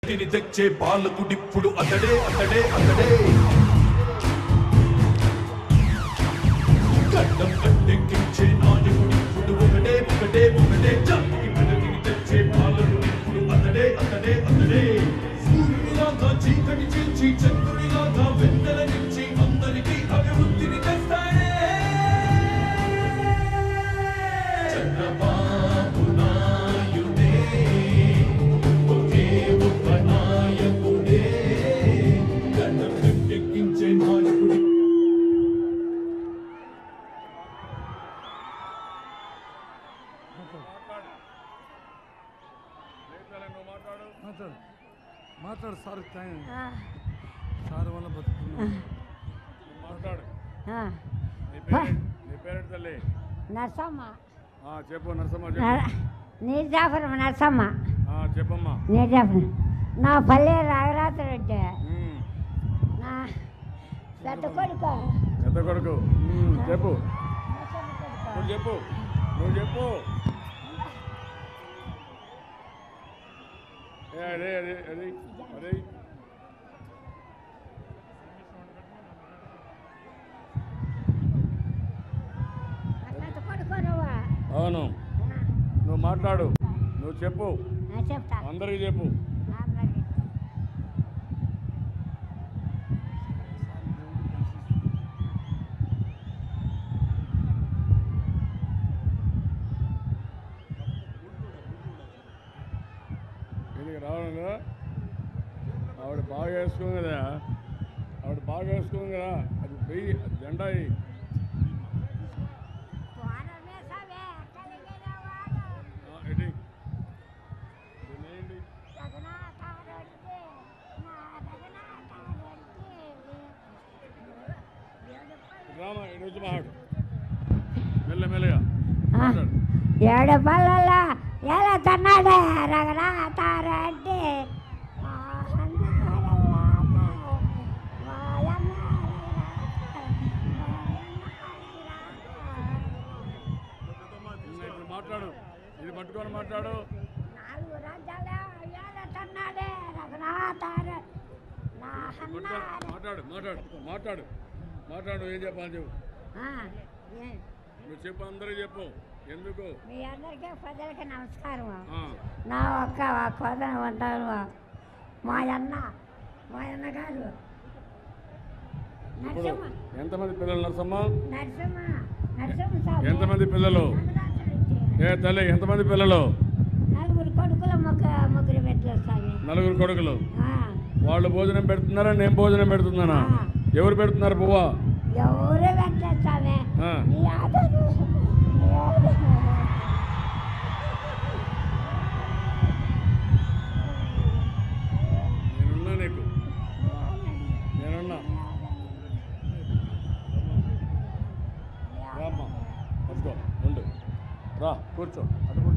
తిని తెచ్చే పాలకుడిప్పుడు అతడే అతడే అతడే గడ్డం గడ్డెక్కించే నాయకుడిప్పుడు ఒకటే ఒకటే ఒకటే జాతికి వెలుగుని తెచ్చే పాలకుడిప్పుడు అతడే అతడే అతడే సూర్యుడిలాగా చీకటి చీల్చి చంద్రుడిలాగా వెన్నెల నుంచి అందరికీ అభివృద్ధిని తెస్తాడే చంద్రబాబు నాయుడే ఒకే ఒక్క నాయకుడే గడ్డం గడ్డెక్కించే నాయకుడి మాట్లాడు మాట్లాడు సార్ టైం సార్ వల్ల బతుకుతున్నాం మాట్లాడు ఆ, నీ పేరు నీ పేరేంటి తల్లి నరసమ్మ ఆ, చెప్పు నరసమ్మ చెప్పు నర- నీర్జాపురం నరసమ్మ ఆ, చెప్పమ్మా నీర్జాపురం నా పల్లె రాగరాత రెడ్డి ఉమ్, నా పెద్ద కొడుకు పెద్ద కొడుకు ఉమ్, చెప్పు నరసమ్మ కొడుకు. నువ్వు చెప్పు నువ్వు చెప్పు ఏ, అదే అదే అదే అదే నా పెద్ద కొడుకు నువ్వు అవును నువ్వు మాట్లాడు నువ్వు చెప్పు నేను చెప్తా అందరికీ చెప్పు అందరికీ. ఇది రావడం కదా ఆవిడ బాగా వేసుకోం కదా ఆవిడ బాగా వేసుకోం కదా అది వెయ్యి అది జెండా వెయ్యి. వానమే సవే, కలిగిన వాడు. ఆ, ఎడి దీన్ని వేయండి. జగన్నాథ రెడ్డి, నా జగన్నాథ రెడ్డి. రామా ఇటు వచ్చి మాట్లాడు మెల్ల మెల్లగా ఆ, మాట్లాడు ఏడు పళ్ళ ఎలా తన్నాడే రఘునాథారెడ్డి ఇంకా ఇప్పుడు మాట్లాడు ఇది పట్టుకొని మాట్లాడు నాలుగు రాజ్యాల ఏల తన్నాడే రఘునాథారెడ్డి నా పట్టుకొని అన్న మాట్లాడు మాట్లాడు మాట్లాడు మాట్లాడు ఏం చెప్పాలి చెప్పు ఆ, ఏ- నువ్వు చెప్పు అందరికీ చెప్పు ఎందుకు మీ అందరికీ ప్రజలకి నమస్కారం ఆ, నా ఒక్క కొదన ఉంటాను మా అన్న మా అన్న గారు ఇప్పుడు నరసింహ ఎంతమంది పిల్లలు నరసమ్మ నరసింహ నరసింహ స్వామి. ఎంతమంది పిల్లలు రంగనాథరెడ్డి. ఏ తల్లి ఎంతమంది పిల్లలు నలుగురు కొడుకుల మొక్క ముగ్గురు పెట్టలు స్వామి నలుగురు కొడుకులు ఆ, వాళ్ళు భోజనం పెడుతున్నారా నేను భోజనం పెడుతున్నానా ఆ. ఎవరు పెడుతున్నారు పువ్వా ఎవరు పెట్టలేదు స్వామి ఆ. నీ ఆదరు నీ ఆదరు. నేనున్నా నీకు నేనున్నా రామ్మా వద్దు ఉండు రా కూర్చో అటు కూర్చో